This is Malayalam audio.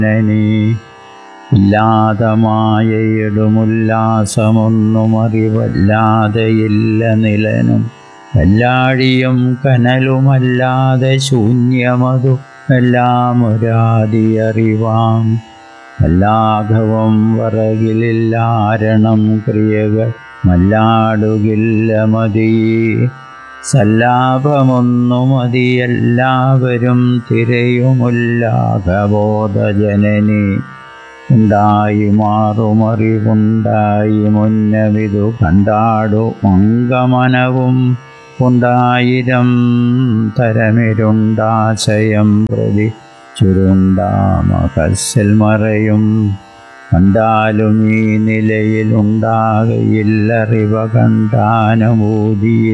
നീ ഇല്ലാതെ മായയിടുമുല്ലാസമൊന്നും അറിവല്ലാതെയില്ല നിലനും വല്ലാഴിയും കനലുമല്ലാതെ ശൂന്യമതു എല്ലാം ഒരാതി അറിവാം വല്ലാഘവം വറകിലില്ലാരണം ക്രിയകൾ മല്ലാടുകില്ല മതി സല്ലാപമൊന്നു മതി എല്ലാവരും തിരയുമുല്ലാഘബോധജനനി ഉണ്ടായി മാറുമറിവുണ്ടായി മുന്നമിതു കണ്ടാടു മംഗമനവും ഉണ്ടായിരം തരമിരുണ്ടാശയം പ്രതി ചുരുണ്ടാമകസിൽ മറയും കണ്ടാലും ഈ നിലയിലുണ്ടാകയില്ലറിവ കണ്ടാനുഭൂതിയിൽ